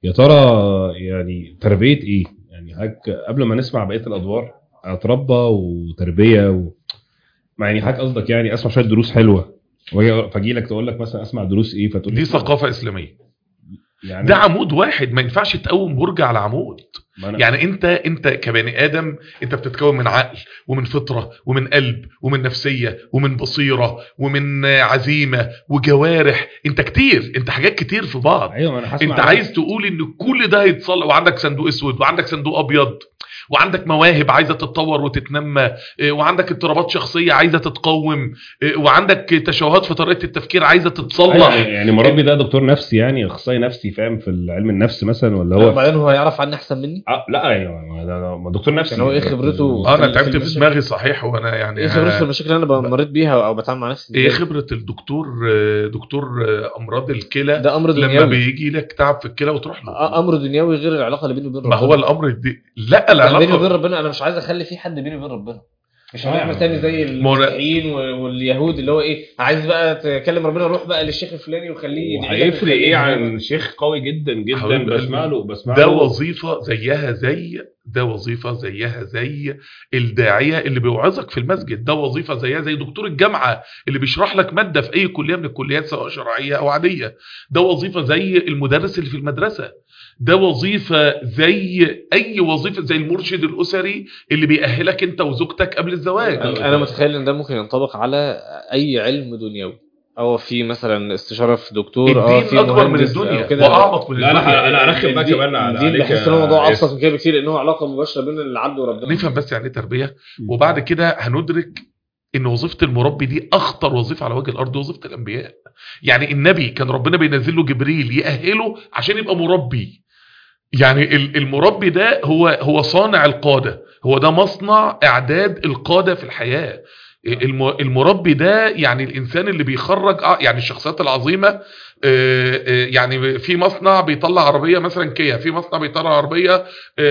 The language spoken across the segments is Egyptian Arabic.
يا ترى يعني تربيه ايه يعني حضرتك قبل ما نسمع بقيه الادوار اتربى وتربيه و... ما يعني حضرتك قصدك يعني اسمع شويه دروس حلوه واجي فاجي لك تقول لك مثلا اسمع دروس ايه فتقول لي دي ثقافه اسلاميه يعني ده عمود واحد ما ينفعش تقوم برج على عمود ما أنا- يعني انت انت كبني ادم انت بتتكون من عقل ومن فطره ومن قلب ومن نفسيه ومن بصيره ومن عزيمه وجوارح انت كتير انت حاجات كتير في بعض ايوه ما انا هسمع انت ده. عايز تقول ان كل ده هيتصلح وعندك صندوق اسود وعندك صندوق ابيض وعندك مواهب عايزه تتطور وتتنمى اه، وعندك اضطرابات شخصيه عايزه تتقوم اه، وعندك تشوهات في طريقه التفكير عايزه أيوة تتصلح يعني مربي ده دكتور نفسي يعني اخصائي نفسي فاهم في علم النفس مثلا ولا هو وبعدين هو يعرف عني احسن مني آه لا يعني ما ده- ما دكتور نفسي يعني هو إيه خبرته؟ اه انا في تعبت في المشاكل. دماغي صحيح وانا يعني ايه خبرته في المشاكل اللي انا مريت بيها او بتعامل مع نفسي ايه إزاي؟ خبره الدكتور اه، دكتور اه، امراض الكلى ده امر لما دنيوي بيجي لك تعب في الكلى وتروح له آه، امر دنيوي غير العلاقه اللي بيني وبين ربنا ما هو الامر دي لا أنا بيني وبين العلاقه ربنا انا مش عايز اخلي في حد بيني وبين ربنا مش آه. هنعمل تاني زي ما هو- المسيحيين وال- واليهود اللي هو ايه عايز بقى تكلم ربنا روح بقى للشيخ الفلاني وخليه يدعي لك هيفرق وخليه ايه يعمل عن شيخ قوي جدا جدا حبيب بسمع قلبي. له بسمع ده له وظيفه زيها زي ده وظيفه زيها زي الداعيه اللي بيوعظك في المسجد ده وظيفه زيها زي دكتور الجامعه اللي بيشرح لك ماده في اي كليه من الكليات سواء شرعيه او عاديه ده وظيفه زي المدرس اللي في المدرسه ده وظيفه زي اي وظيفه زي المرشد الاسري اللي بيأهلك انت وزوجتك قبل الزواج انا أنا متخيل ان ده ممكن ينطبق على اي علم دنيوي او في مثلا استشاره في دكتور اه الدين في اكبر من مهندس الدنيا أو كده واعمق من لا الدنيا لا انا ارخم بقى دي- كمان على دي عليك بحس يا ان هو موضوع ياسر. ابسط من كده بكتير ان هو علاقه مباشره بين العبد وربنا نفهم بس يعني ايه تربيه وبعد كده هندرك ان وظيفه المربي دي اخطر وظيفه على وجه الارض وظيفه الانبياء يعني النبي كان ربنا بينزل له جبريل يأهله عشان يبقى مربي يعني ال- المربي ده هو هو صانع القاده هو ده مصنع اعداد القاده في الحياه الم- المربي ده يعني الانسان اللي بيخرج آه، يعني الشخصيات العظيمه آه، آه، يعني في مصنع بيطلع عربيه مثلا كيا في مصنع بيطلع عربيه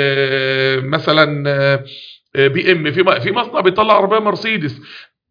آه، مثلا آه، آه، بي ام في م- في مصنع بيطلع عربيه مرسيدس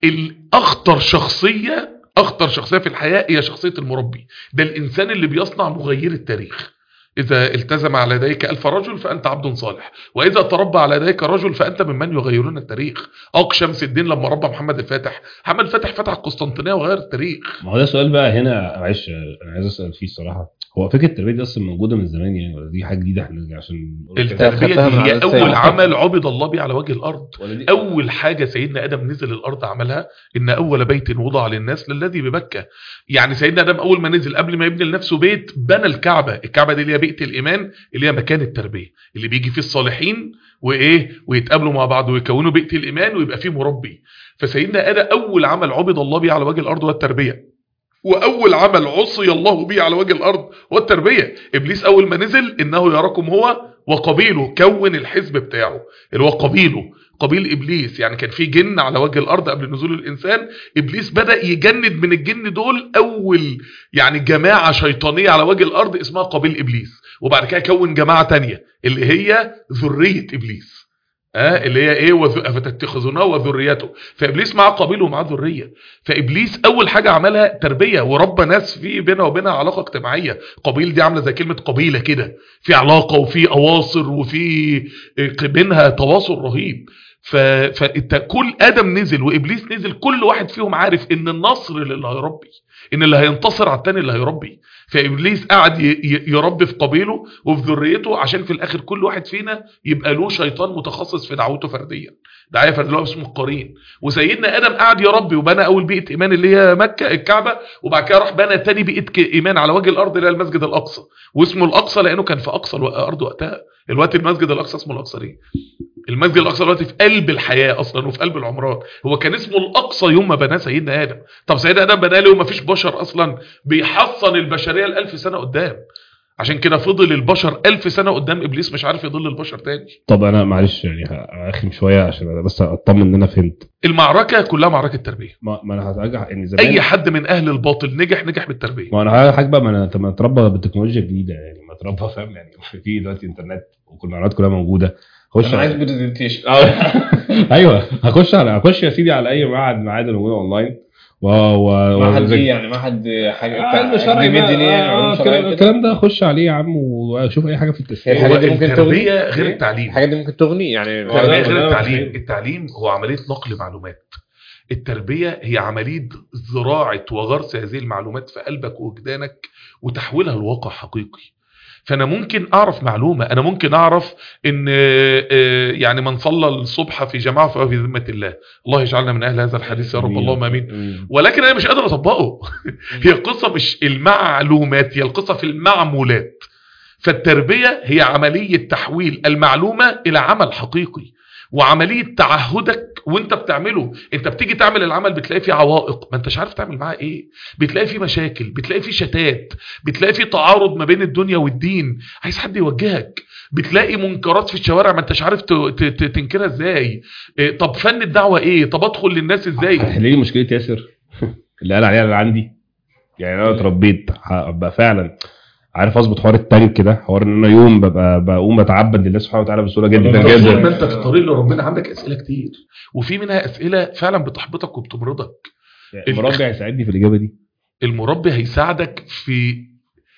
الاخطر شخصيه اخطر شخصيه في الحياه هي شخصيه المربي ده الانسان اللي بيصنع مغير التاريخ إذا التزم على يديك ألف رجل فأنت عبد صالح وإذا تربى على يديك رجل فأنت ممن يغيرون التاريخ أق شمس الدين لما ربى محمد الفاتح محمد الفاتح فتح القسطنطينية وغير التاريخ ما هو ده سؤال بقى هنا معلش انا عايز اسال فيه الصراحه هو فكره التربيه دي اصلا موجوده من زمان يعني ولا دي حاجه جديده احنا عشان نقول كده؟ التربية خدتها من دي هي على أول لسانك. عمل عبد الله به على وجه الأرض ولا دي أول حاجة سيدنا آدم نزل الأرض عملها إن أول بيت وضع للناس للذي ببكة يعني سيدنا آدم أول ما نزل قبل ما يبني لنفسه بيت بنى الكعبة الكعبة دي اللي هي بيت الإيمان اللي هي مكان التربية اللي بيجي فيه الصالحين وإيه ويتقابلوا مع بعض ويكونوا بيت الإيمان ويبقى فيه مربي فسيدنا آدم أول عمل عبد الله به على وجه الأرض هو التربية واول عمل عصي الله به على وجه الارض هو التربيه ابليس اول ما نزل انه يراكم هو وقبيله كون الحزب بتاعه اللي هو قبيله قبيل ابليس يعني كان في جن على وجه الارض قبل نزول الانسان ابليس بدا يجند من الجن دول اول يعني جماعه شيطانيه على وجه الارض اسمها قبيل ابليس وبعد كده كون جماعه تانية اللي هي ذريه ابليس اه اللي هي ايه وذ... فتتخذونه وذريته فابليس معاه قبيل ومعاه ذريه فابليس اول حاجه عملها تربيه وربى ناس في بينها وبينها علاقه اجتماعيه قبيل دي عامله زي كلمه قبيله كده في علاقه وفي اواصر وفي آه، بينها تواصل رهيب ف... فانت كل ادم نزل وابليس نزل كل واحد فيهم عارف ان النصر للي هيربي ان اللي هينتصر على التاني اللي هيربي فابليس قعد ي... ي- يربي في قبيله وفي ذريته عشان في الاخر كل واحد فينا يبقى له شيطان متخصص في دعوته فرديا دعايه فرديه اللي هو اسمه القرين وسيدنا ادم قعد يربي وبنى اول بيئه ايمان اللي هي مكه الكعبه وبعد كده راح بنى تاني بيئه ك- ايمان على وجه الارض اللي هي المسجد الاقصى واسمه الاقصى لانه كان في اقصى الارض وقتها الوقت المسجد الاقصى اسمه الاقصى ليه المسجد الاقصى دلوقتي في قلب الحياه اصلا وفي قلب العمران هو كان اسمه الاقصى يوم ما بناه سيدنا ادم طب سيدنا ادم بناه ليه وما فيش بشر اصلا بيحصن البشريه ل1000 سنه قدام عشان كده فضل البشر ألف سنة قدام إبليس مش عارف يضل البشر تاني طب انا معلش يعني هاخم شويه عشان انا بس اطمن ان انا فهمت المعركة كلها معركة تربية ما, ما انا هرجع ان زمان أي حد من أهل الباطل نجح نجح بالتربية ما انا حاجه بقى ما انا طب ما اتربى بالتكنولوجيا الجديده يعني ما اتربى فاهم يعني في دلوقتي انترنت وكل المعلومات كلها موجوده خش انا عايز على- برزنتيشن ايوه هخش على هخش يا سيدي على اي معهد معادن موجوده اونلاين و و معهد وزي- ايه يعني معهد حاجه علم شرعي أكاديمية بقى، دينية يعني آه، علوم الكلام- شرعيه كده الكلام ده خش عليه يا عم وشوف اي حاجه في هي التسويق الحاجات دي هو ممكن التربية تغني؟ غير إيه؟ التعليم الحاجات دي ممكن تغني يعني والله التربية ده غير أنا التعليم متخيل. التعليم هو عملية نقل معلومات التربية هي عملية زراعة وغرس هذه المعلومات في قلبك ووجدانك وتحويلها لواقع حقيقي فانا ممكن اعرف معلومه انا ممكن اعرف ان آه، آه، يعني من صلى الصبح في جماعه فهو في ذمه الله الله يجعلنا من اهل هذا الحديث يا رب اللهم امين مم. ولكن انا مش قادر اطبقه هي القصه مش المعلومات هي القصه في المعمولات فالتربيه هي عمليه تحويل المعلومه الى عمل حقيقي وعمليه تعهدك وانت بتعمله انت بتيجي تعمل العمل بتلاقي فيه عوائق ما انتش عارف تعمل معاه ايه بتلاقي فيه مشاكل بتلاقي فيه شتات بتلاقي فيه تعارض ما بين الدنيا والدين عايز حد يوجهك بتلاقي منكرات في الشوارع ما انتش عارف ت- ت- ت- تنكرها ازاي إيه، طب فن الدعوه ايه طب ادخل للناس ازاي هتحل لي مشكله ياسر اللي قال عليها اللي عندي يعني انا اتربيت ابقى فعلا عارف اظبط حوار التانك كده حوار ان انا يوم ببقى بقوم اتعبد لله سبحانه وتعالى بسهوله جدا طب طول ما جدا انت في الطريق لربنا عندك اسئله كتير وفي منها اسئله فعلا بتحبطك وبتمرضك المربي هيساعدني في الاجابه دي المربي هيساعدك في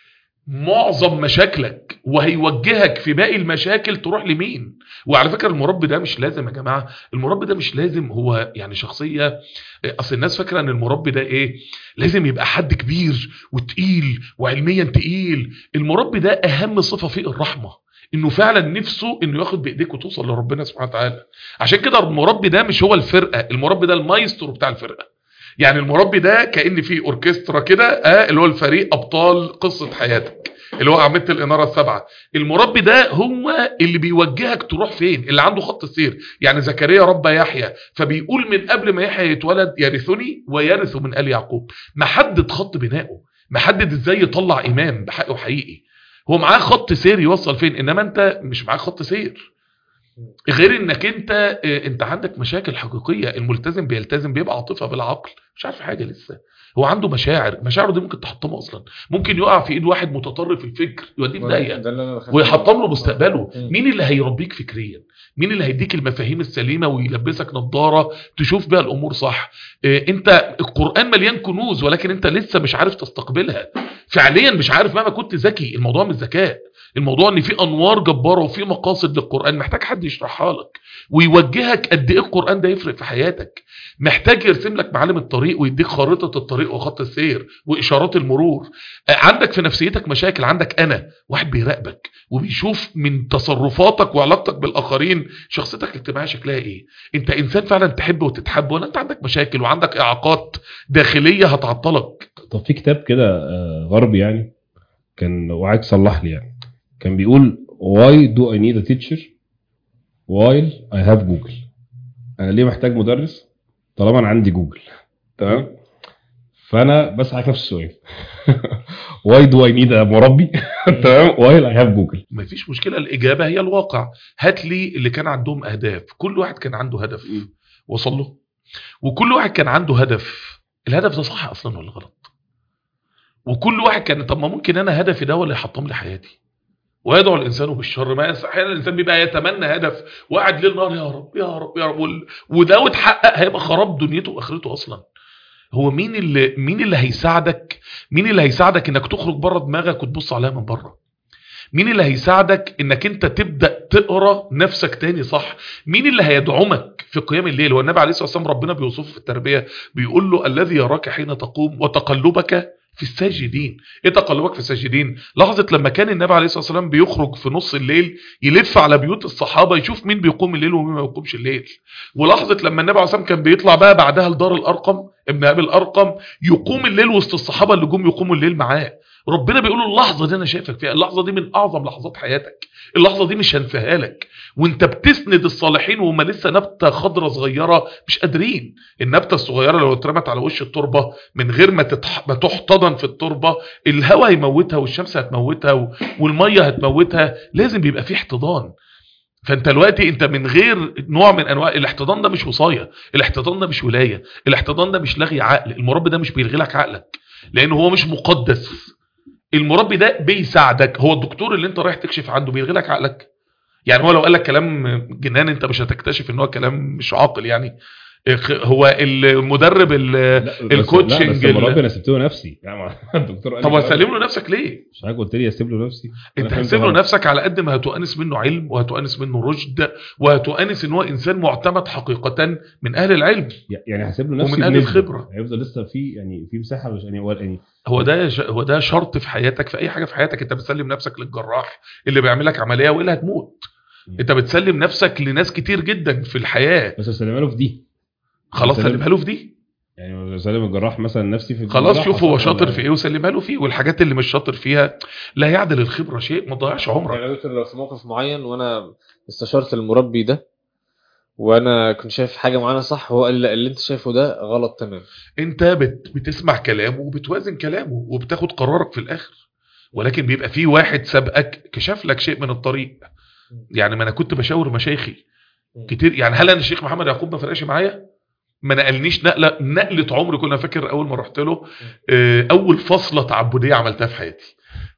معظم مشاكلك وهيوجهك في باقي المشاكل تروح لمين وعلى فكره المربي ده مش لازم يا جماعه المربي ده مش لازم هو يعني شخصيه اصل الناس فاكره ان المربي ده ايه لازم يبقى حد كبير وتقيل وعلميا تقيل المربي ده اهم صفه فيه الرحمه انه فعلا نفسه انه ياخد بايديك وتوصل لربنا سبحانه وتعالى عشان كده المربي ده مش هو الفرقه المربي ده المايسترو بتاع الفرقه يعني المربي ده كان في اوركسترا كده آه اللي هو الفريق ابطال قصه حياتك اللي هو عملت الاناره السبعه المربي ده هو اللي بيوجهك تروح فين اللي عنده خط السير يعني زكريا ربى يحيى فبيقول من قبل ما يحيى يتولد يرثني ويرث من ال يعقوب محدد خط بنائه محدد ازاي يطلع امام بحقه حقيقي هو معاه خط سير يوصل فين انما انت مش معاك خط سير غير انك انت اه، انت عندك مشاكل حقيقيه الملتزم بيلتزم بيبقى عاطفه بالعقل مش عارف حاجه لسه هو عنده مشاعر مشاعره دي ممكن تحطمه اصلا ممكن يقع في ايد واحد متطرف الفكر يوديه في داهيه ده اللي انا بخاف ويحطم له منه. مستقبله مم. مين اللي هيربيك فكريا مين اللي هيديك المفاهيم السليمه ويلبسك نظاره تشوف بيها الامور صح إيه انت القران مليان كنوز ولكن انت لسه مش عارف تستقبلها فعليا مش عارف مهما كنت ذكي الموضوع مش ذكاء الموضوع ان في انوار جباره وفي مقاصد للقران محتاج حد يشرحها لك ويوجهك قد ايه القران ده يفرق في حياتك محتاج يرسم لك معالم الطريق ويديك خارطه الطريق وخط السير واشارات المرور آه، عندك في نفسيتك مشاكل عندك انا واحد بيراقبك وبيشوف من تصرفاتك وعلاقتك بالاخرين شخصيتك الاجتماعيه شكلها ايه انت انسان فعلا تحب وتتحب ولا انت عندك مشاكل وعندك اعاقات داخليه هتعطلك طب في كتاب كده آه، غربي يعني كان وعايز صلح لي يعني كان بيقول why do I need a teacher while I have Google انا ليه محتاج مدرس طالما انا عندي جوجل تمام فانا بسأل نفس السؤال why do I need a مربي تمام while I have Google مفيش مشكله الاجابه هي الواقع هات لي اللي كان عندهم اهداف كل واحد كان عنده هدف وصل له وكل واحد كان عنده هدف الهدف ده صح اصلا ولا غلط وكل واحد كان طب ما ممكن انا هدفي ده هو اللي يحطم لي حياتي ويدعو الانسان بالشر ما ينسى- احيانا الانسان بيبقى يتمنى هدف وقاعد ليل نهار يا رب يا رب يا رب وال- وده اتحقق هيبقى خراب دنيته واخرته اصلا هو مين اللي مين اللي هيساعدك مين اللي هيساعدك انك تخرج بره دماغك وتبص عليها من بره مين اللي هيساعدك انك انت تبدا تقرا نفسك تاني صح مين اللي هيدعمك في قيام الليل والنبي عليه الصلاه والسلام ربنا بيوصفه في التربيه بيقول له الذي يراك حين تقوم وتقلبك في الساجدين ايه تقلبك في الساجدين لحظه لما كان النبي عليه الصلاه والسلام بيخرج في نص الليل يلف على بيوت الصحابه يشوف مين بيقوم الليل ومين ما بيقومش الليل ولحظه لما النبي عليه الصلاه والسلام كان بيطلع بقى بعدها لدار الارقم ابن ابي الارقم يقوم الليل وسط الصحابه اللي جم يقوموا الليل معاه ربنا بيقول له اللحظه دي انا شايفك فيها اللحظه دي من اعظم لحظات حياتك اللحظه دي مش هنساها لك وانت بتسند الصالحين وهم لسه نبته خضره صغيره مش قادرين النبته الصغيره لو اترمت على وش التربه من غير ما, تتح... ما تحتضن في التربه الهواء هيموتها والشمس هتموتها و... والميه هتموتها لازم بيبقى فيه احتضان فانت دلوقتي انت من غير نوع من انواع الاحتضان ده مش وصايه الاحتضان ده مش ولايه الاحتضان ده مش لغي عقل المربي ده مش بيلغي لك عقلك لانه هو مش مقدس المربي ده بيساعدك هو الدكتور اللي انت رايح تكشف عنده بيلغي لك عقلك يعني هو لو قال لك كلام جنان انت مش هتكتشف ان هو كلام مش عاقل يعني إخ- هو المدرب ال- لا بس- الكوتشنج لا بس ال- المربي انا سبت له نفسي يعني ما- الدكتور قال لي طب كده. هتسلم له نفسك ليه مش حضرتك قلت لي اسيب له نفسي أنا انت فهمت هتسيب له غلط. نفسك على قد ما هتؤنس منه علم وهتؤنس منه رشد وهتؤنس ان هو انسان معتمد حقيقه من اهل العلم يعني هسيب له نفسي ومن أهل بنسبة. الخبرة. هيفضل لسه في يعني في مساحه مش يعني هو يعني هو ده ش- هو ده شرط في حياتك في اي حاجه في حياتك انت بتسلم نفسك للجراح اللي بيعمل لك عمليه والا هتموت مم. انت بتسلم نفسك لناس كتير جدا في الحياه بس اسلمها له في دي خلاص بسلم- سلمها له في دي يعني سلم الجراح مثلا نفسي في خلاص الجراحة شوف هو صح شاطر ولا في ايه وسلمها له فيه والحاجات اللي مش شاطر فيها لا يعدل الخبره شيء ما تضيعش عمرك يعني يا دكتور لو في موقف معين وانا استشرت المربي ده وانا كنت شايف حاجه معينه صح هو قال لي لا اللي انت شايفه ده غلط تمام انت بت بتسمع كلامه وبتوازن كلامه وبتاخد قرارك في الاخر ولكن بيبقى في واحد سبقك كشف لك شيء من الطريق يعني ما انا كنت بشاور مشايخي كتير يعني هل انا الشيخ محمد يعقوب ما فرقش معايا ما نقلنيش نقله نقله عمري كنا فاكر اول ما رحت له آه، اول فصله تعبديه عملتها في حياتي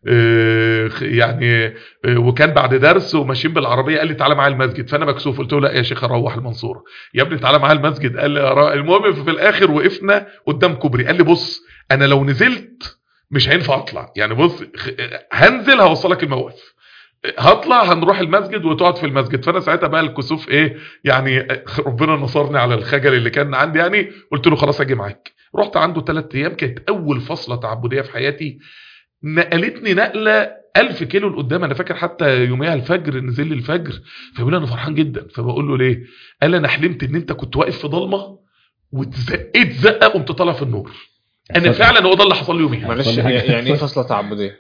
آه، يعني آه، وكان بعد درس وماشيين بالعربيه قال لي تعالى معايا المسجد فانا مكسوف قلت له لا يا شيخ اروح المنصوره يا ابني تعالى معايا المسجد قال لي أرا- المهم في الاخر وقفنا قدام كوبري قال لي بص انا لو نزلت مش هينفع اطلع يعني بص خ- هنزل هوصلك الموقف هطلع هنروح المسجد وتقعد في المسجد فانا ساعتها بقى الكسوف ايه يعني ربنا نصرني على الخجل اللي كان عندي يعني قلت له خلاص اجي معاك رحت عنده ثلاث ايام كانت اول فصله تعبديه في حياتي نقلتني نقله ألف كيلو لقدام انا فاكر حتى يوميها الفجر نزل لي الفجر فبيقول لي انا فرحان جدا فبقول له ليه قال لي انا حلمت ان انت كنت واقف في ضلمه واتزقيت زقه قمت طالع في النور انا فعلا هو ده اللي حصل لي يوميها معلش حصل لي حاجة. يعني ايه فصله تعبديه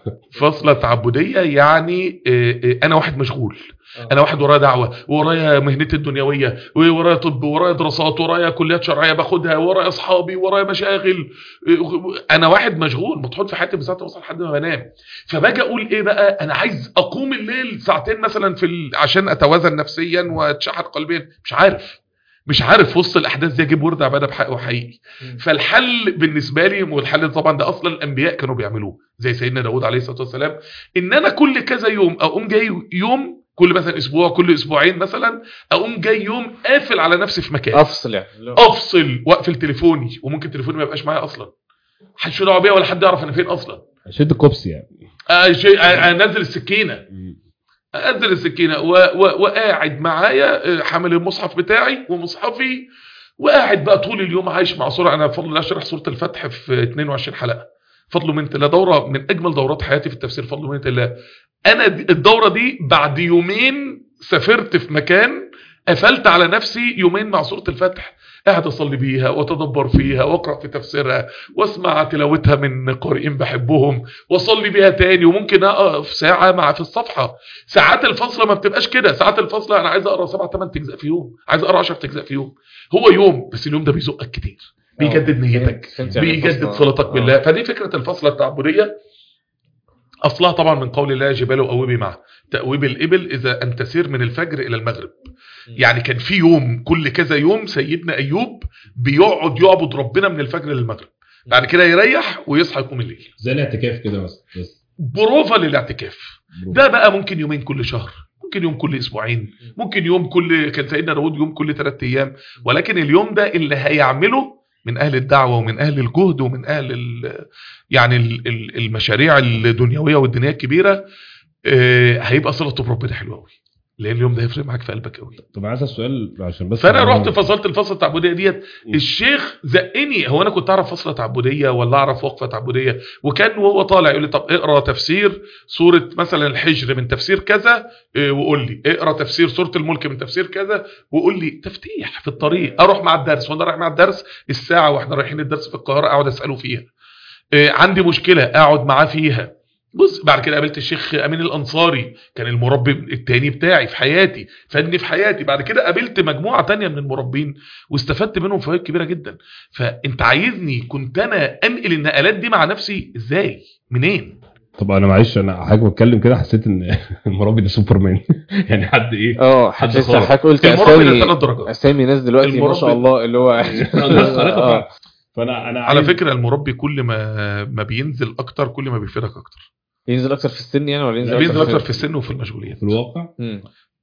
فصلة فصلة تعبدية يعني آه، آه، أنا واحد مشغول آه. أنا واحد ورايا دعوة ورايا مهنتي الدنيوية ورايا طب ورايا دراسات ورايا كليات شرعية باخدها ورايا أصحابي ورايا مشاغل آه، أنا واحد مشغول مطحون في حياتي من ساعة ما أوصل لحد ما بنام فباجي أقول إيه بقى أنا عايز أقوم الليل ساعتين مثلا في ال... عشان أتوازن نفسيا وأتشحن قلبيا مش عارف مش عارف وسط الاحداث دي اجيب ورد عباده بحق وحقيقي فالحل بالنسبه لي والحل طبعا ده اصلا الانبياء كانوا بيعملوه زي سيدنا داود عليه الصلاه والسلام ان انا كل كذا يوم اقوم جاي يوم كل مثلا اسبوع كل اسبوعين مثلا اقوم جاي يوم قافل على نفسي في مكان افصل يعني اللي هو- افصل واقفل تليفوني وممكن تليفوني ما يبقاش معايا اصلا محدش له دعوه بيا ولا حد يعرف انا فين اصلا شد الكوبس يعني آه، شيء- آه، انزل السكينه انزل السكينه و... و... وقاعد معايا آه، حامل المصحف بتاعي ومصحفي وقاعد بقى طول اليوم عايش مع سوره انا بفضل الله شرح سوره الفتح في 22 حلقه فضل من الله دوره من اجمل دورات حياتي في التفسير فضل من الله انا دي- الدوره دي بعد يومين سافرت في مكان قفلت على نفسي يومين مع سوره الفتح قاعد اصلي بيها واتدبر فيها واقرا في تفسيرها واسمع تلاوتها من قارئين بحبهم واصلي بيها تاني وممكن اقف ساعه مع في الصفحه ساعات الفصله ما بتبقاش كده ساعات الفصله انا عايز اقرا سبع ثمان اجزاء في يوم عايز اقرا 10 اجزاء في يوم هو يوم بس اليوم ده بيزقك كتير بيجدد آه، نيتك فهمت- فهمت يعني بيجدد فصلة- صلتك آه. بالله فدي فكره الفصله التعبديه اصلها طبعا من قول الله جبال اوبي معه تأويب الإبل إذا أن تسير من الفجر إلى المغرب يعني كان في يوم كل كذا يوم سيدنا أيوب بيقعد يعبد ربنا من الفجر للمغرب بعد كده يريح ويصحى يقوم الليل زي الاعتكاف كده بس بس بروفا للاعتكاف ده بقى ممكن يومين كل شهر ممكن يوم كل اسبوعين ممكن يوم كل كان سيدنا داود يوم كل ثلاثة ايام ولكن اليوم ده اللي هيعمله من اهل الدعوه ومن اهل الجهد ومن اهل ال يعني ال- ال- المشاريع الدنيويه والدينيه الكبيره آه، هيبقى صلته بربنا حلوه قوي لان اليوم ده هيفرق معاك في قلبك قوي طب عايز اسال سؤال عشان بس فانا أنا- رحت فصلت الفصل التعبديه ديت م. الشيخ زقني هو انا كنت اعرف فصله تعبديه ولا اعرف وقفه تعبديه وكان وهو طالع يقول لي طب اقرا تفسير سوره مثلا الحجر من تفسير كذا إيه، وقول لي اقرا تفسير سوره الملك من تفسير كذا وقول لي تفتيح في الطريق اروح مع الدرس وانا رايح مع الدرس الساعه واحنا رايحين الدرس في القاهره اقعد اساله فيها إيه، عندي مشكله اقعد معاه فيها بص بعد كده قابلت الشيخ امين الانصاري كان المربي التاني بتاعي في حياتي فادني في حياتي بعد كده قابلت مجموعه تانية من المربين واستفدت منهم فوائد كبيره جدا فانت عايزني كنت انا انقل النقلات دي مع نفسي ازاي منين طب انا معلش انا حضرتك بتكلم كده حسيت ان المربي ده سوبرمان يعني حد ايه اه حد حد خارق. حضرتك قلت المربي ده اسامي ثلاث درجات اسامي ناس دلوقتي ما شاء المربي- الله اللي هو خارقة فانا انا على عايز- فكره المربي كل ما ما بينزل اكتر كل ما بيفيدك اكتر ينزل اكتر في السن يعني ولا ينزل بينزل اكتر اكتر في السن وفي المشغوليات في الواقع مم.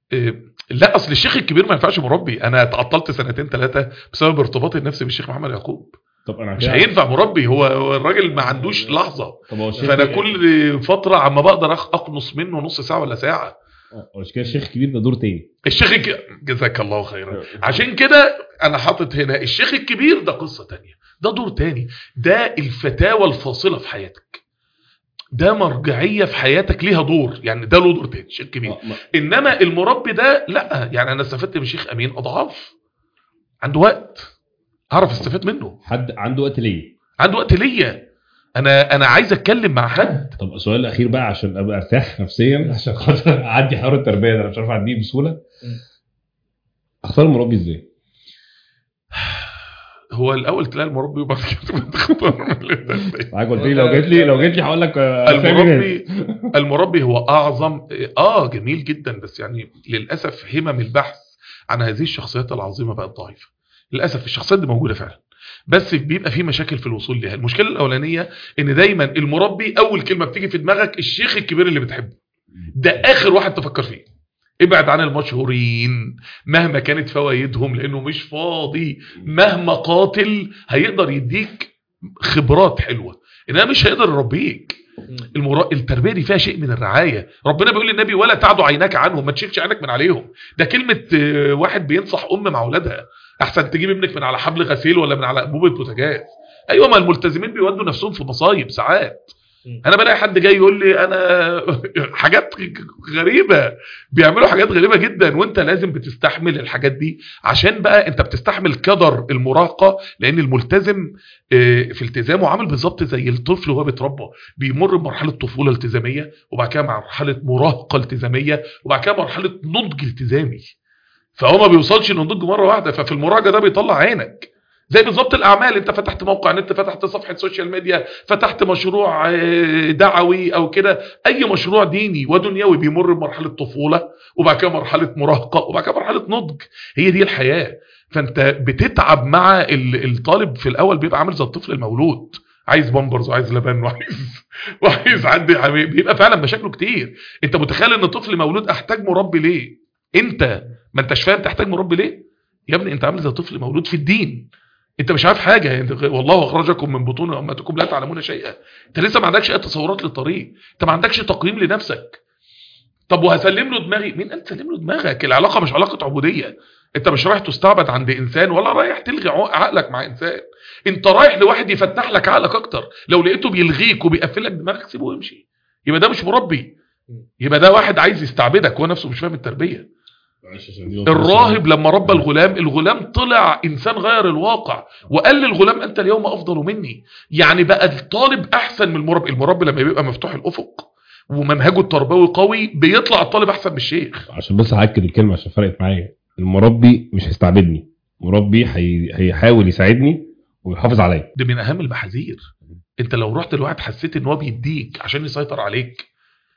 إيه، لا اصل الشيخ الكبير ما ينفعش مربي انا اتعطلت سنتين ثلاثه بسبب ارتباطي النفسي بالشيخ محمد يعقوب طب انا مش كده- هينفع مربي هو هو الراجل ما عندوش لحظه طب هو الشيخ فانا كل فتره عما بقدر أخ- اقنص منه نص ساعه ولا ساعه هو مش كده الشيخ الكبير ده دور تاني الشيخ الك... جزاك الله خيرا عشان كده انا حاطط هنا الشيخ الكبير ده قصه تانية ده دور تاني ده الفتاوى الفاصله في حياتك ده مرجعيه في حياتك ليها دور يعني ده له دور تاني الشيخ الكبير آه، ما- انما المربي ده لا يعني انا استفدت من الشيخ امين اضعاف عنده وقت اعرف استفاد منه حد عنده وقت ليه عنده وقت ليا انا انا عايز اتكلم مع حد طب السؤال الاخير بقى عشان ابقى ارتاح نفسيا عشان خاطر اعدي حوار التربيه ده انا مش عارف اعديه بسهوله اختار المربي ازاي؟ هو الاول تلاقي المربي وبعد كده تختار من اللي انت عايزه. معاك قلت لي لو جيت لي لو جيت لي هقول لك آه، أسامي ناس. المربي المربي هو اعظم اه جميل جدا بس يعني للاسف همم البحث عن هذه الشخصيات العظيمه بقت ضعيفه للاسف الشخصيات دي موجوده فعلا بس بيبقى في مشاكل في الوصول لها المشكله الاولانيه ان دايما المربي اول كلمه بتيجي في دماغك الشيخ الكبير اللي بتحبه ده اخر واحد تفكر فيه ابعد عن المشهورين مهما كانت فوائدهم لانه مش فاضي مهما قاتل هيقدر يديك خبرات حلوه انما مش هيقدر يربيك المرا... التربيه دي فيها شيء من الرعايه ربنا بيقول للنبي ولا تعدوا عيناك عنهم ما تشيلش عينك من عليهم ده كلمه آه، واحد بينصح ام مع اولادها احسن تجيب ابنك من على حبل غسيل ولا من على انبوبه بوتاجاز ايوه ما الملتزمين بيودوا نفسهم في مصايب ساعات انا بلاقي حد جاي يقول لي انا حاجات غريبه بيعملوا حاجات غريبه جدا وانت لازم بتستحمل الحاجات دي عشان بقى انت بتستحمل قدر المراهقه لان الملتزم آه، في التزامه عامل بالظبط زي الطفل وهو بيتربى بيمر بمرحله طفوله التزاميه وبعد كده مرحله مراهقه التزاميه وبعد كده مرحله نضج التزامي فهو ما بيوصلش للنضج مره واحده ففي المراهقه ده بيطلع عينك زي بالظبط الاعمال انت فتحت موقع نت فتحت صفحه سوشيال ميديا فتحت مشروع آه، دعوي او كده اي مشروع ديني ودنيوي بيمر بمرحله طفوله وبعد كده مرحله مراهقه وبعد كده مرحله نضج هي دي الحياه فانت بتتعب مع ال- الطالب في الاول بيبقى عامل زي الطفل المولود عايز بامبرز وعايز لبن وعايز وعايز عندي بيبقى فعلا مشاكله كتير انت متخيل ان طفل مولود احتاج مربي ليه انت ما انتش فاهم تحتاج مربي ليه يا ابني انت عامل زي طفل مولود في الدين انت مش عارف حاجه انت والله اخرجكم من بطون امهاتكم لا تعلمون شيئا انت لسه ما عندكش اي تصورات للطريق انت ما عندكش تقييم لنفسك طب وهسلم له دماغي مين انت تسلم له دماغك العلاقه مش علاقه عبوديه انت مش رايح تستعبد عند انسان ولا رايح تلغي عق- عقلك مع انسان انت رايح لواحد يفتح لك عقلك اكتر لو لقيته بيلغيك وبيقفل لك دماغك سيبه ويمشي يبقى ده مش مربي يبقى ده واحد عايز يستعبدك هو نفسه مش فاهم التربيه معلش عشان دي نقطة الراهب لما ربى الغلام الغلام طلع انسان غير الواقع وقال للغلام انت اليوم افضل مني يعني بقى الطالب احسن من المربي المربي لما بيبقى مفتوح الافق ومنهجه التربوي قوي بيطلع الطالب احسن من الشيخ عشان بس هاكد الكلمه عشان فرقت معايا المربي مش هيستعبدني مربي هي... هيحاول يساعدني ويحافظ عليا دي من اهم المحاذير انت لو رحت لواحد حسيت ان هو بيديك عشان يسيطر عليك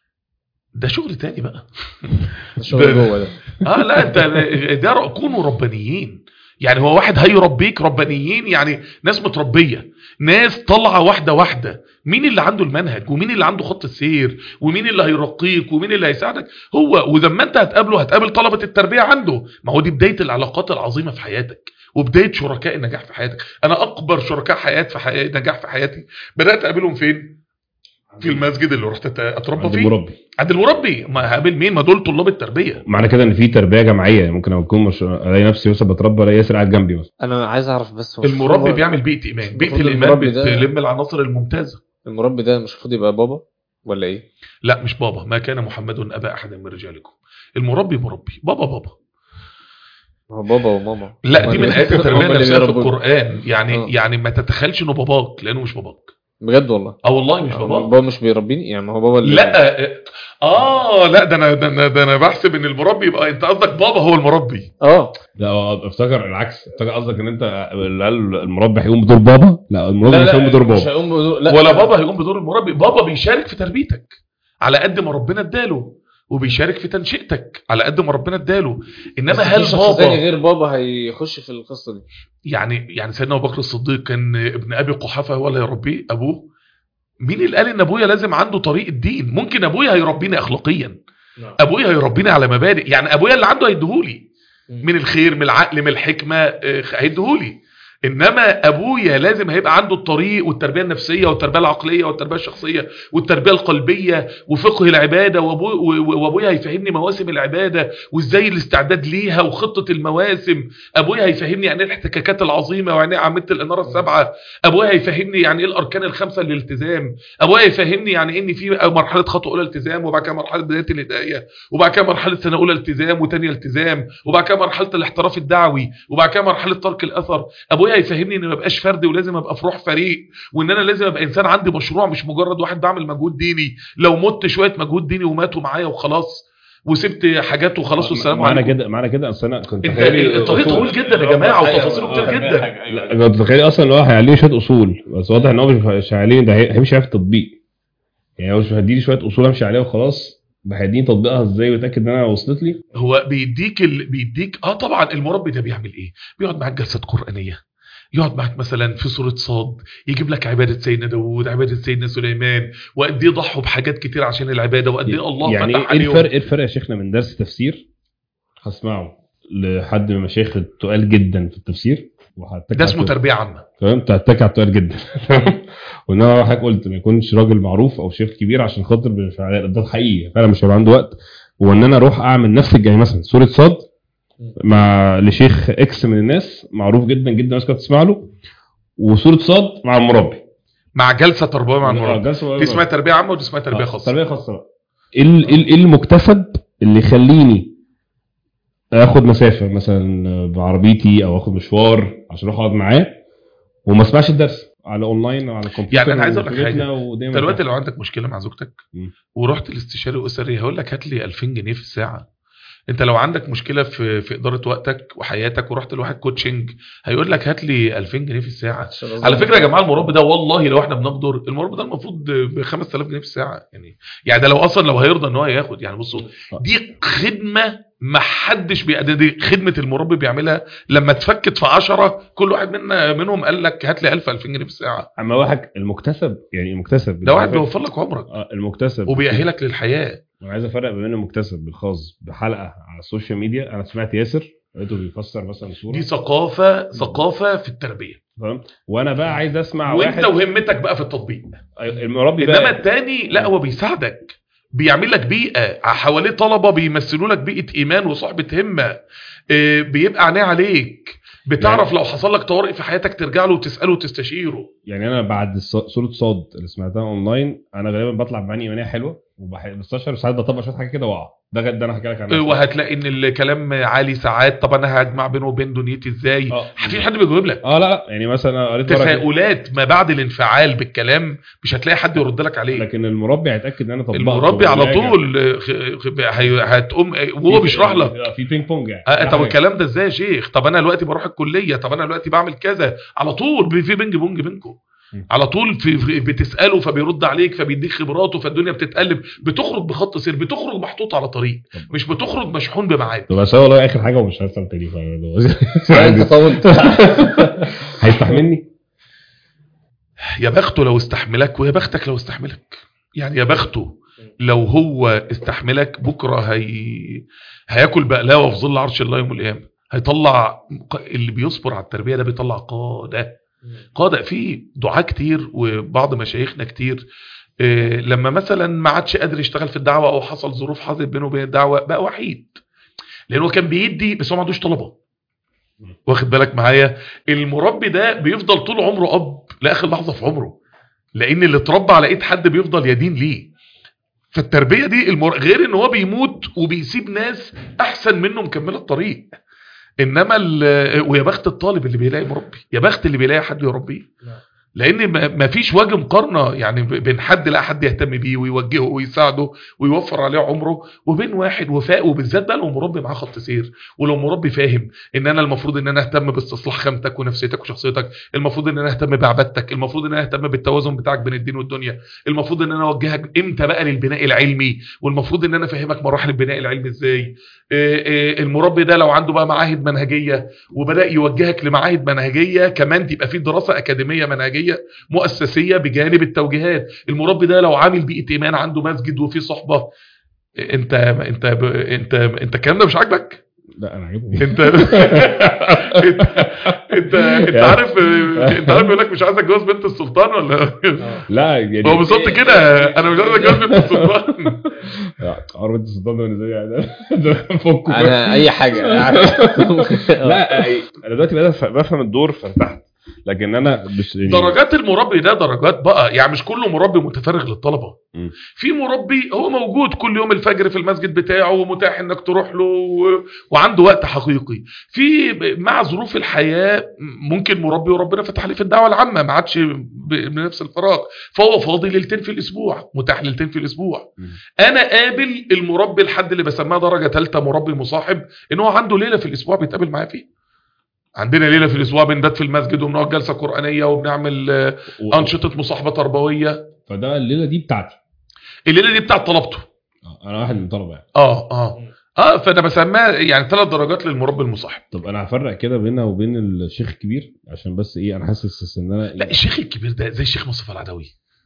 ده شغل تاني بقى الشغل جوه ده اه لا انت ده كونوا ربانيين يعني هو واحد هيربيك ربانيين يعني ناس متربيه ناس طالعه واحده واحده مين اللي عنده المنهج ومين اللي عنده خط السير ومين اللي هيرقيك ومين اللي هيساعدك هو ولما انت هتقابله هتقابل طلبه التربيه عنده ما هو دي بدايه العلاقات العظيمه في حياتك وبدايه شركاء النجاح في حياتك انا اكبر شركاء حياه في حياتي نجاح في حياتي بدات اقابلهم فين في المسجد اللي رحت أت- اتربى عند فيه المربي عند المربي ما هقابل مين ما دول طلاب التربيه معنى كده ان في تربيه جماعيه يعني ممكن اكون مش الاقي نفسي مثلا بتربى الاقي ياسر قاعد جنبي مثلا انا عايز اعرف بس هو المربي هو- بيعمل بيئه ايمان بيئه المفروض الايمان المربي ده- بتلم العناصر الممتازه المربي ده مش المفروض يبقى بابا ولا ايه؟ لا مش بابا ما كان محمد ابا احد من رجالكم المربي مربي بابا بابا هو بابا وماما لا هما دي من اللي- ايات التربيه هما اللي نفسها في بيربوك. القران يعني آه. يعني ما تتخيلش انه باباك لانه مش باباك بجد والله اه والله مش هو باباك بابا مش بيربيني يعني ما هو بابا اللي لا اه لا ده انا ده انا ده انا بحسب ان المربي يبقى انت قصدك بابا هو المربي اه لا هو افتكر العكس افتكر قصدك ان انت اللي قال المربي هيقوم بدور بابا لا المربي لا مش هيقوم بدور مش بابا هيقوم بدور لا ولا بابا هيقوم بدور المربي بابا بيشارك في تربيتك على قد ما ربنا اداله وبيشارك في تنشئتك على قد ما ربنا اداله انما بس في هل شخص تاني بابا غير بابا هيخش في القصه دي يعني يعني سيدنا ابو بكر الصديق كان ابن ابي قحافه هو اللي يربيه ابوه مين اللي قال ان ابويا لازم عنده طريق الدين ممكن ابويا هيربيني اخلاقيا نعم. ابويا هيربيني على مبادئ يعني ابويا اللي عنده هيديهولي مم. من الخير من العقل من الحكمه آه، هيديهولي انما ابويا لازم هيبقى عنده الطريق والتربيه النفسيه والتربيه العقليه والتربيه الشخصيه والتربيه القلبيه وفقه العباده وأبو- و- وابويا هيفهمني مواسم العباده وازاي الاستعداد ليها وخطه المواسم ابويا هيفهمني يعني ايه الاحتكاكات العظيمه ويعني ايه عمليه الاناره السبعه ابويا هيفهمني يعني ايه الاركان الخمسه للالتزام ابويا يفهمني يعني إيه ان في مرحله خطوه اولى التزام وبعد كده مرحله بدايه الهدايه وبعد كده مرحله سنه اولى التزام وثانيه التزام وبعد كده مرحله الاحتراف الدعوي وبعد كده مرحله ترك الاثر ابويا يفهمني ان ما ابقاش فردي ولازم ابقى في روح فريق وان انا لازم ابقى انسان عندي مشروع مش مجرد واحد بعمل مجهود ديني لو مت شويه مجهود ديني وماتوا معايا وخلاص وسبت حاجات وخلاص والسلام معانا عليكم كده معانا كده اصل انا كنت انت تخيلي الطريق أصول. طويل جدا يا جماعه وتفاصيله كتير جدا لا كنت تخيلي اصلا ان هو هيعلمني شويه اصول بس واضح ان هو مش هيعلمني ده هي- هيمشي عليها في التطبيق يعني هو مش هيديني شويه اصول امشي عليها وخلاص ده هيديني تطبيقها ازاي ويتاكد ان انا وصلت لي هو بيديك ال... بيديك اه طبعا المربي ده بيعمل ايه بيقعد معاك جلسات قرانيه يقعد معاك مثلا في سوره صاد يجيب لك عباده سيدنا داوود عباده سيدنا سليمان وقد ايه ضحوا بحاجات كتير عشان العباده وقد ايه الله يعني فتح ايه عليهم الفرق ايه الفرق يا شيخنا من درس تفسير هسمعه لحد من المشايخ التقال جدا في التفسير وهتك ده اسمه على- تربيه عامه تمام هتك على التقال جدا وان انا حضرتك قلت ما يكونش راجل معروف او شيخ كبير عشان خاطر مش عارف- ده حقيقي فعلا مش هيبقى عنده وقت وان انا اروح اعمل نفس الجاي مثلا سوره صاد مع لشيخ اكس من الناس معروف جدا جدا الناس كانت تسمع له وسوره صاد مع المربي مع جلسه تربويه مع المربي جلسة دي اسمها تربيه عامه ودي اسمها تربيه خاصه تربيه خاصه بقى ايه ال- ايه ال- إيه المكتسب اللي يخليني اخد مسافه مثلا بعربيتي او اخد مشوار عشان اروح اقعد معاه وما اسمعش الدرس على اونلاين او على الكمبيوتر يعني أنا عايز أقول لك وفي بيتنا حاجة. ودايما انت دلوقتي لو عندك مشكله مع زوجتك مم. ورحت لاستشاري اسري هيقول لك هات لي 2000 جنيه في الساعه انت لو عندك مشكله في في اداره وقتك وحياتك ورحت لواحد كوتشنج هيقول لك هات لي 2000 جنيه في الساعه على فكره يا جماعه المربي ده والله لو احنا بنقدر المربي ده المفروض ب 5000 جنيه في الساعه يعني يعني ده لو اصلا لو هيرضى ان هو ياخد يعني بصوا دي خدمه ما حدش بيقدر دي خدمه المربي بيعملها لما اتفكت في 10 كل واحد منا منهم قال لك هات لي 1000 2000 جنيه في الساعه اما واحد المكتسب يعني المكتسب ده واحد بيوفر لك عمرك آه، المكتسب وبيأهلك للحياه انا عايز افرق بين المكتسب بالخاص بحلقه على السوشيال ميديا انا سمعت ياسر لقيته بيفسر مثلا صوره دي ثقافه ثقافه في التربيه تمام وانا بقى عايز اسمع وانت واحد وهمتك بقى في التطبيق المربي انما بقى التاني لا هو بيساعدك بيعمل لك بيئه حواليه طلبه بيمثلوا لك بيئه ايمان وصحبه همه اه، بيبقى عينيه عليك بتعرف يعني- لو حصل لك طوارئ في حياتك ترجع له وتساله وتستشيره يعني انا بعد الص- صوره صاد اللي سمعتها اونلاين انا غالبا بطلع بمعاني ايمانيه حلوه وبستشعر ساعات بطبق شويه حاجات كده واقع ده غ- ده انا هحكي لك عنه اه، وهتلاقي ان الكلام عالي ساعات طب انا هجمع بينه وبين دنيتي ازاي اه في حد بيجاوب لك اه لا لا يعني مثلا أنا قريت مرة كده، تساؤلات ما بعد الانفعال بالكلام مش هتلاقي حد يرد لك عليه لكن المربي هيتاكد ان انا طبقت المربي على وراجع. طول اه، خ- خ- هي- هتقوم اه، وهو في- بيشرح لك آه، في بينج بونج يعني آه ده طب حاجة. الكلام ده ازاي يا شيخ طب انا دلوقتي بروح الكليه طب انا دلوقتي بعمل كذا على طول بي- في بينج بونج بينكم م. على طول في في- بتساله فبيرد عليك فبيديك خبراته فالدنيا بتتقلب بتخرج بخط سير بتخرج محطوط على طريق مش بتخرج مشحون بميعاد طب بس هو والله اخر حاجه ومش هسال تاني لا، انت ف- طولت هيستحملني يا بخته لو استحملك ويا بختك لو استحملك يعني يا بخته لو هو استحملك بكره هي هياكل بقلاوه في ظل عرش الله يوم القيامه هيطلع اللي بيصبر على التربيه ده بيطلع قاده قادة في دعاة كتير وبعض مشايخنا كتير آه، لما مثلا ما عادش قادر يشتغل في الدعوة او حصل ظروف حصلت بينه وبين الدعوة بقى وحيد لانه كان بيدي بس هو ما عندوش طلبة واخد بالك معايا المربي ده بيفضل طول عمره اب لاخر لحظة في عمره لان اللي اتربى على ايد حد بيفضل يدين ليه فالتربية دي المر... غير ان هو بيموت وبيسيب ناس احسن منه مكملة الطريق انما ال... ويا بخت الطالب اللي بيلاقي مربي يا بخت اللي بيلاقي حد يربيه لان ما- ما فيش وجه مقارنه يعني ب- بين حد لا حد يهتم بيه ويوجهه ويساعده ويوفر عليه عمره وبين واحد وفاء وبالذات بقى لو مربي معاه خط سير ولو مربي فاهم ان انا المفروض ان انا اهتم باستصلاح خامتك ونفسيتك وشخصيتك المفروض ان انا اهتم بعبادتك المفروض ان انا اهتم بالتوازن بتاعك بين الدين والدنيا المفروض ان انا اوجهك امتى بقى للبناء العلمي والمفروض ان انا افهمك مراحل البناء العلمي ازاي آه، آه، المربي ده لو عنده بقى معاهد منهجيه وبدا يوجهك لمعاهد منهجيه كمان تبقى في دراسه اكاديميه منهجيه مؤسسيه بجانب التوجيهات المربي ده لو عامل بيئه ايمان عنده مسجد وفيه صحبه انت انت انت انت الكلام ده مش عاجبك لا انا عاجبني انت انت انت انت عارف انت عارف يقول لك مش عايز اتجوز بنت السلطان ولا لا يعني هو بالظبط كده انا مش عايز اتجوز بنت السلطان عمر بنت السلطان ده بالنسبه لي يعني ده فكه انا اي حاجه لا انا دلوقتي بدات بفهم الدور فارتحت لكن انا مش يعني درجات المربي ده درجات بقى يعني مش كله مربي متفرغ للطلبه م. في مربي هو موجود كل يوم الفجر في المسجد بتاعه ومتاح انك تروح له و... وعنده وقت حقيقي في مع ظروف الحياه ممكن مربي وربنا فتح عليه في الدعوه العامه ما عادش ب- بنفس الفراغ فهو فاضي ليلتين في الاسبوع متاح ليلتين في الاسبوع م. انا قابل المربي الحد اللي بسميها درجه ثالثه مربي مصاحب ان هو عنده ليله في الاسبوع بيتقابل معايا فيها عندنا ليله في الاسبوع بنبات في المسجد وبنقعد جلسه قرانيه وبنعمل آه، و- انشطه مصاحبه تربويه فده الليله دي بتاعتي الليله دي بتاعت طلبته آه، انا واحد من الطلبه يعني اه اه اه فانا بسميها يعني ثلاث درجات للمربي المصاحب طب انا هفرق كده بينها وبين الشيخ الكبير عشان بس ايه انا حاسس ان انا لا الشيخ الكبير ده زي الشيخ مصطفى العدوي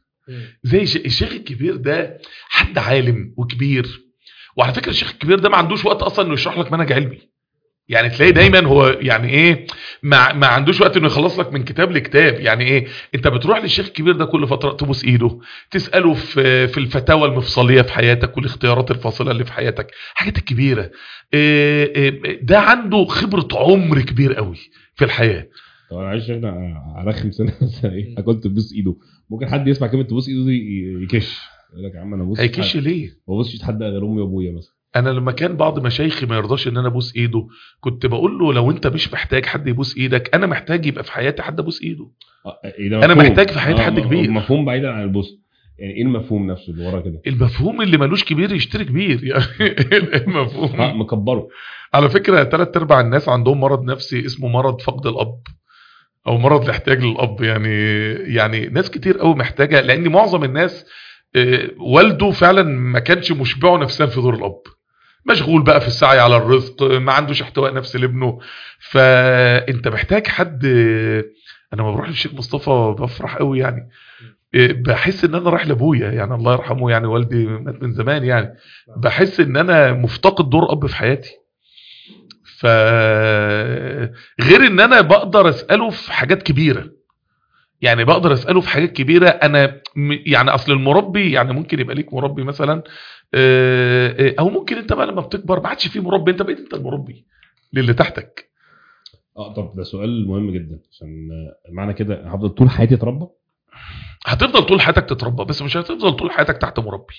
زي ش- الشيخ الكبير ده حد عالم وكبير وعلى فكره الشيخ الكبير ده ما عندوش وقت اصلا انه يشرح لك منهج علمي يعني تلاقيه دايما هو يعني ايه ما, ما عندوش وقت انه يخلص لك من كتاب لكتاب يعني ايه انت بتروح للشيخ الكبير ده كل فتره تبوس ايده تساله في في الفتاوى المفصليه في حياتك والاختيارات الفاصله اللي في حياتك حاجات الكبيره إيه إيه ده عنده خبره عمر كبير قوي في الحياه طب انا عايز انا ارخم سنه بس ايه قلت تبوس ايده ممكن حد يسمع كلمه تبوس ايده دي يكش يقول لك يا عم انا ببوس هيكش ليه ما ببوسش حد غير امي وابويا مثلا انا لما كان بعض مشايخي ما يرضاش ان انا ابوس ايده كنت بقول له لو انت مش محتاج حد يبوس ايدك انا محتاج يبقى في حياتي حد ابوس ايده آه، إيه ده أنا مفهوم. محتاج في حياتي آه، حد م- كبير. مفهوم بعيدا عن البوس يعني ايه المفهوم نفسه اللي ورا كده المفهوم اللي ملوش كبير يشتري كبير يعني اه المفهوم مكبره على فكره ثلاث ارباع الناس عندهم مرض نفسي اسمه مرض فقد الاب او مرض الاحتياج للاب يعني يعني ناس كتير قوي محتاجه لان معظم الناس آه، والده فعلا ما كانش مشبعه نفسيا في دور الاب مشغول بقى في السعي على الرزق ما عندوش احتواء نفسي لابنه فانت محتاج حد انا لما بروح للشيخ مصطفى بفرح قوي يعني بحس ان انا رايح لابويا يعني الله يرحمه يعني والدي مات من زمان يعني بحس ان انا مفتقد دور اب في حياتي ف غير ان انا بقدر اساله في حاجات كبيره يعني بقدر اساله في حاجات كبيره انا م- يعني اصل المربي يعني ممكن يبقى ليك مربي مثلا آه، آه، او ممكن انت بقى لما بتكبر ما عادش فيه مربي انت بقيت انت المربي للي تحتك اه طب ده سؤال مهم جدا عشان آه، معنى كده هفضل طول حياتي اتربى هتفضل طول حياتك تتربى بس مش هتفضل طول حياتك تحت مربي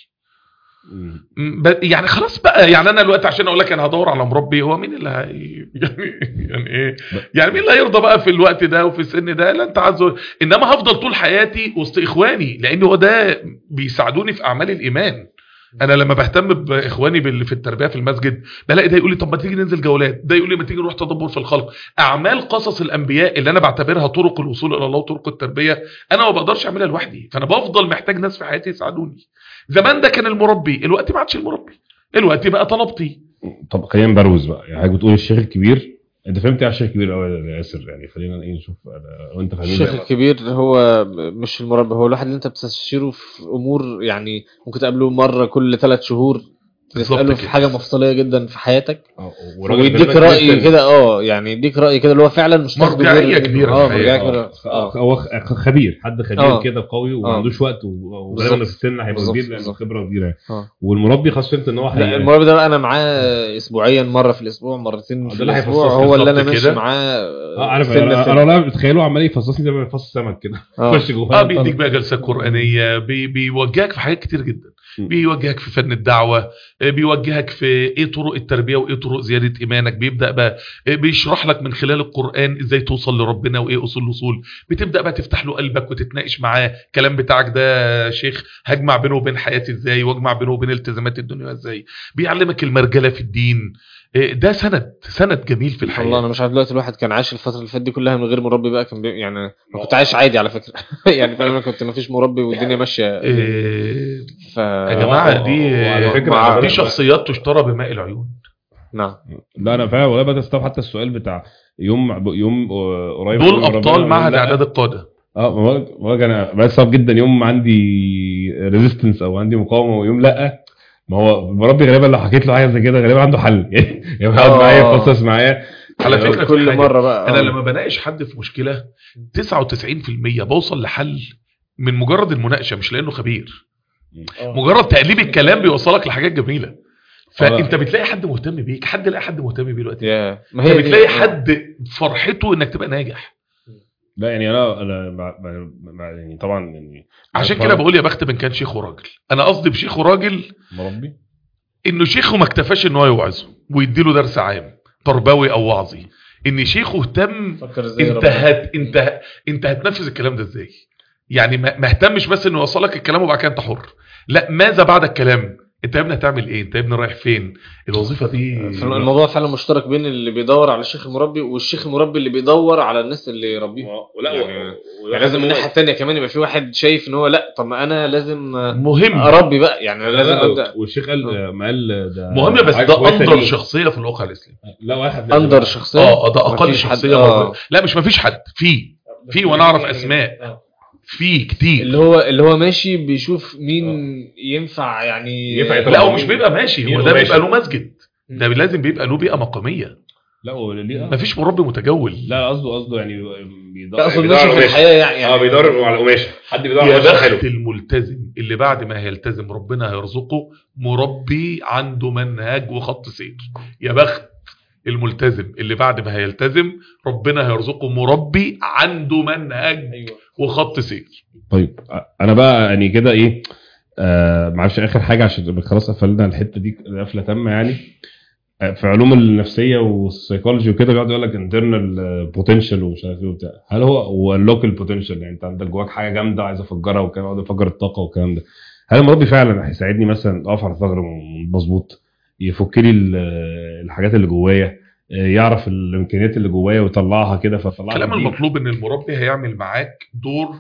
مم. م- ب- يعني خلاص بقى يعني انا دلوقتي عشان اقول لك انا هدور على مربي هو مين اللي هي يعني يعني ايه يعني مين اللي هيرضى بقى في الوقت ده وفي السن ده لا انت عايز انما هفضل طول حياتي وسط اخواني لان هو ده بيساعدوني في اعمال الايمان انا لما بهتم باخواني بال- في التربيه في المسجد بلاقي ده يقول لي طب ما تيجي ننزل جولات ده يقول لي ما تيجي نروح تدبر في الخلق اعمال قصص الانبياء اللي انا بعتبرها طرق الوصول الى الله وطرق التربيه انا ما بقدرش اعملها لوحدي فانا بفضل محتاج ناس في حياتي يساعدوني زمان ده كان المربي الوقت ما عادش المربي الوقت بقى طلبتي طب خلينا نبروز بقى يعني حضرتك بتقول الشيخ الكبير انت فهمت ايه على الشيخ الكبير الاول يا ياسر يعني خلينا ايه نشوف أنا وانت فاهمين الشيخ بقى. الكبير هو مش المربي هو الواحد اللي انت بتستشيره في امور يعني ممكن تقابله مره كل ثلاث شهور بالظبط تساله في كده. حاجه مفصليه جدا في حياتك اه والراجل ويديك غالباً راي كريستيان. كده اه يعني يديك راي كده اللي هو فعلا مش تاخده مرجعية غير- كبيرة اه في مرجعيه الحياة. كبيره اه اه هو خ- خبير حد خبير آه. كده قوي وما آه. عندوش وقت و- وغالبا بالظبط. في السن هيبقى بالظبط. كبير لانه بالظبط. خبره كبيره اه والمربي خاصه فهمت ان هو لا هي- المربي ده بقى انا معاه اسبوعيا مره في الاسبوع مرتين ده في اللي الاسبوع هيفصص هو اللي انا بالظبط ماشي كده. معاه اه عارف سنة انا سنة. انا والله بتخيله عمال يفصصني زي ما بيفصص سمك كده اه يخش جوه اه بيديك بقى جلسات قرانيه بي بيوجهك في حاجات كتير جدا م. بيوجهك في فن الدعوه آه، بيوجهك في ايه طرق التربيه وايه طرق زياده ايمانك بيبدا بقى آه، بيشرح لك من خلال القران ازاي توصل لربنا وايه اصول الاصول بتبدا بقى تفتح له قلبك وتتناقش معاه الكلام بتاعك ده يا شيخ هجمع بينه وبين حياتي ازاي واجمع بينه وبين التزامات الدنيا ازاي بيعلمك المرجله في الدين آه، ده سند سند جميل في والله الحياه انا مش عارف دلوقتي الواحد كان عايش الفتره اللي فاتت دي كلها من غير مربي بقى كان بي... يعني انا كنت عايش عادي على فكره يعني فعلا كنت ما فيش مربي والدنيا ماشيه آه، ف يا جماعه دي وعلى فكرة مع- دي شخصيات تشترى بماء العيون نعم لا انا فعلا والله بدات استوعب حتى السؤال بتاع يوم يوم آه، قريب دول من ابطال ربنا. معهد لا، اعداد القاده اه ما هو- ما هو انا بدات استوعب جدا يوم عندي ريزيستنس او عندي مقاومه ويوم لا ما هو المربي غالبا لو حكيت له حاجه زي كده غالبا عنده حل يعني يقعد آه. معايا يفصص معايا على فكره في كل حاجة. مره بقى انا آه. لما بناقش حد في مشكله 99% بوصل لحل من مجرد المناقشه مش لانه خبير آه. مجرد تقليب الكلام بيوصلك لحاجات جميله فانت آه. بتلاقي حد مهتم بيك حد لاقي حد مهتم بيه دلوقتي يا ما انت هي دي. بتلاقي آه. حد فرحته انك تبقى ناجح لا يعني انا انا مع مع- مع يعني طبعا يعني عشان كده بقول يا بخت من كان شيخ وراجل انا قصدي بشيخ وراجل مربي انه شيخه ما اكتفاش ان هو يوعظه ويديله درس عام تربوي او وعظي ان شيخه اهتم فكر ازاي انت ربنا. هت انت ه- انت هتنفذ الكلام ده ازاي يعني ما ما اهتمش بس انه يوصلك الكلام وبعد كده انت حر لا ماذا بعد الكلام انت يا ابني هتعمل ايه انت يا ابني رايح فين الوظيفه دي الموضوع فعلا مشترك بين اللي بيدور على الشيخ المربي والشيخ المربي اللي بيدور على الناس اللي يربيهم لا يعني- يعني لازم من الناحيه الثانيه كمان يبقى في واحد شايف ان هو لا طب ما انا لازم مهم اربي بقى يعني أنا لازم ابدا والشيخ قال ما قال ده مهم بس حاجة ده كويسة اندر ليه. شخصيه في الواقع الاسلامي لا واحد اندر شخصيه اه ده اقل مفيش حد- شخصيه آه. موجودة. لا مش مفيش حد في في وانا اعرف اسماء آه. في كتير اللي هو اللي هو ماشي بيشوف مين ينفع يعني ينفع يتربى. لا هو مش بيبقى ماشي هو مين ده ماشي؟ بيبقى له مسجد ده لازم بيبقى له بيئه مقاميه لا هو ليه آه. مفيش مربي متجول لا قصده قصده يعني بيدور لا اقصد بيدور ماشي على في قماشة. الحياه يعني اه بيدور على القماشه حد بيدور على يا قماشه بخت حلو الملتزم اللي بعد ما هيلتزم ربنا هيرزقه مربي عنده منهج وخط سير يا بخت الملتزم اللي بعد ما هيلتزم ربنا هيرزقه مربي عنده منهج ايوه وخط سير طيب انا بقى يعني كده ايه آه معرفش اخر حاجه عشان خلاص قفلنا الحته دي قفله تامه يعني آه، في علوم النفسيه والسيكولوجي وكده بيقعد يقول لك انترنال بوتنشال ومش عارف ايه وبتاع هل هو اللوكال بوتنشال يعني انت عندك جواك حاجه جامده عايز افجرها وكان اقعد افجر الطاقه والكلام ده هل المربي فعلا هيساعدني مثلا اقف على ثغر مظبوط يفك لي ال- الحاجات اللي جوايا آه، يعرف الامكانيات اللي جوايا ويطلعها كده فطلعها الكلام المطلوب ان المربي هيعمل معاك دور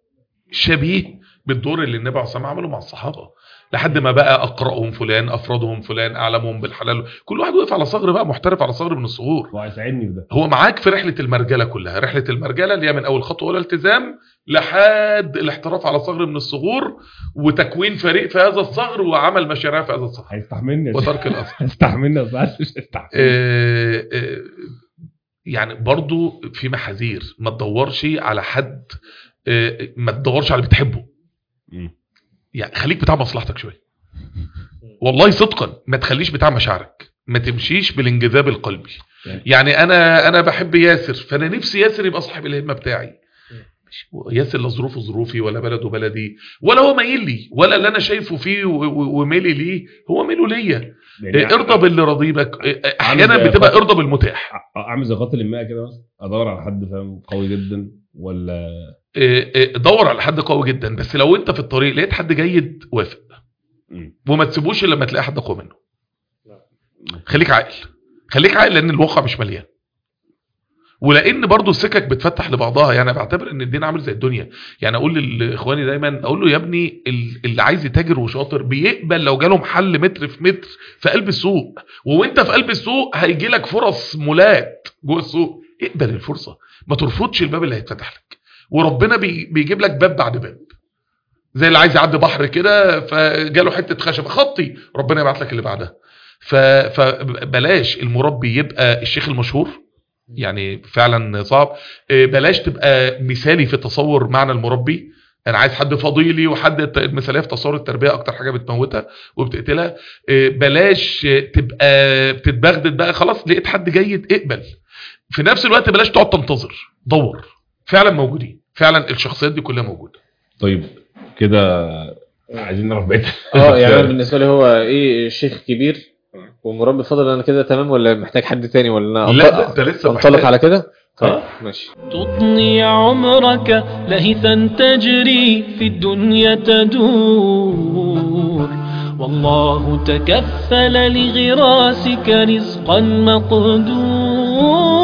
شبيه بالدور اللي النبي عليه الصلاه والسلام عمله مع الصحابه لحد ما بقى اقراهم فلان افرادهم فلان اعلمهم بالحلال كل واحد وقف على ثغر بقى محترف على ثغر من الصغور هو هيساعدني في ده هو معاك في رحله المرجله كلها رحله المرجله اللي هي من اول خطوه اولى التزام لحد الاحتراف على ثغر من الصغور وتكوين فريق في هذا الثغر وعمل مشاريع في هذا الثغر هيستحملني يا وترك الاصل هيستحملني بس عايز مش هيستحملني آه، آه، يعني برضو في محاذير ما تدورش على حد آه، ما تدورش على اللي بتحبه مم. يعني خليك بتاع مصلحتك شويه والله صدقا ما تخليش بتاع مشاعرك ما تمشيش بالانجذاب القلبي يعني- يعني انا انا بحب ياسر فانا نفسي ياسر يبقى صاحب الهمه بتاعي مش- ياسر لا ظروفه ظروفي ولا بلده بلدي ولا هو مايل لي ولا اللي انا شايفه فيه و- و- وميلي ليه هو ميله ليا يعني إيه، ارضى باللي راضي بك إيه، عامل احيانا زي بتبقى خط- ارضى بالمتاح اعمل زي قاتل الماء كده مثلا ادور على حد فاهم قوي جدا ولا إيه، إيه، دور على حد قوي جدا بس لو انت في الطريق لقيت حد جيد وافق مم. وما تسيبوش الا لما تلاقي حد اقوى منه خليك عاقل خليك عاقل لان الواقع مش مليان ولان برضو السكك بتفتح لبعضها يعني أنا بعتبر ان الدين عامل زي الدنيا يعني اقول لاخواني دايما اقول له يا ابني ال- اللي عايز يتاجر وشاطر بيقبل لو جاله محل متر في متر في قلب السوق وانت في قلب السوق هيجي لك فرص مولات جوه السوق اقبل الفرصه ما ترفضش الباب اللي هيتفتح لك وربنا بي بيجيب لك باب بعد باب زي اللي عايز يعدي بحر كده فجاله حته خشب خطي ربنا يبعت لك اللي بعدها ف- فبلاش المربي يبقى الشيخ المشهور يعني فعلا صعب إيه، بلاش تبقى مثالي في تصور معنى المربي انا عايز حد فضيلي وحد الت- المثاليه في تصور التربيه اكتر حاجه بتموتها وبتقتلها إيه، بلاش تبقى بتتبغدد بقى خلاص لقيت حد جيد اقبل في نفس الوقت بلاش تقعد تنتظر دور فعلا موجودين فعلا الشخصيات دي كلها موجوده طيب كده عايزين نعرف بقيه اه يعني أنا بالنسبه لي هو ايه شيخ كبير ومربي فضل انا كده تمام ولا محتاج حد تاني ولا انا لا أنطلق- ده انت لسه انطلق محتاج. على كده طيب آه. ماشي تطني عمرك لهثا تجري في الدنيا تدور والله تكفل لغراسك رزقا مقدور